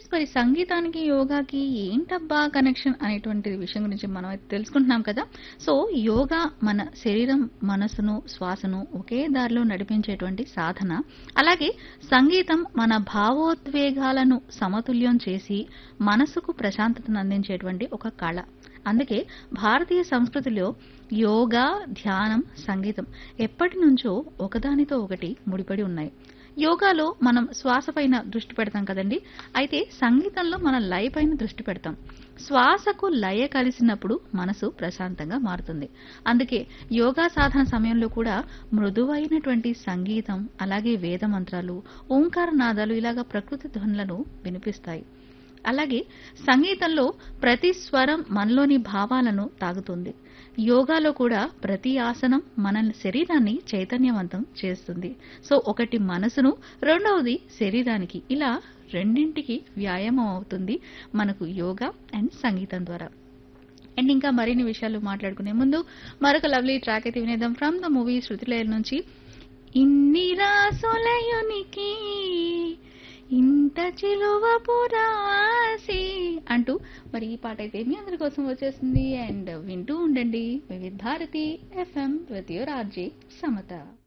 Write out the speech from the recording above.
మరి సంగీతానికి యోగాకి ఏంటబ్బా కనెక్షన్ అనేటువంటి విషయం గురించి మనం అయితే తెలుసుకుంటున్నాం కదా సో యోగా మన శరీరం మనసును శ్వాసను ఒకే దారిలో నడిపించేటువంటి సాధన అలాగే సంగీతం మన భావోద్వేగాలను సమతుల్యం చేసి మనసుకు ప్రశాంతతను అందించేటువంటి ఒక కళ అందుకే భారతీయ సంస్కృతిలో యోగా ధ్యానం సంగీతం ఎప్పటి నుంచో ఒకదానితో ఒకటి ముడిపడి ఉన్నాయి యోగాలో మనం శ్వాస పైన దృష్టి పెడతాం కదండి అయితే సంగీతంలో మనం లయ పైన దృష్టి పెడతాం శ్వాసకు లయ కలిసినప్పుడు మనసు ప్రశాంతంగా మారుతుంది అందుకే యోగా సాధన సమయంలో కూడా మృదువైనటువంటి సంగీతం అలాగే వేద మంత్రాలు ఓంకార నాదాలు ఇలాగా ప్రకృతి ధ్వనులను వినిపిస్తాయి అలాగే సంగీతంలో ప్రతి స్వరం మనలోని భావాలను తాగుతుంది యోగాలో కూడా ప్రతి ఆసనం మన శరీరాన్ని చైతన్యవంతం చేస్తుంది సో ఒకటి మనసును రెండవది శరీరానికి ఇలా రెండింటికి వ్యాయామం అవుతుంది మనకు యోగా అండ్ సంగీతం ద్వారా అండ్ ఇంకా మరిన్ని విషయాలు మాట్లాడుకునే ముందు మరొక లవ్లీ ట్రాక్ అయితే వినేద్దాం ఫ్రమ్ ద మూవీ శృతిలయల నుంచి ఇన్ని రాసులయునికి ఇంత చిలువ పురాసి అంటూ మరి ఈ పాట అయితే మీ అందరి కోసం వచ్చేసింది అండ్ వింటూ ఉండండి Vividh Bharati FM with your RJ Samata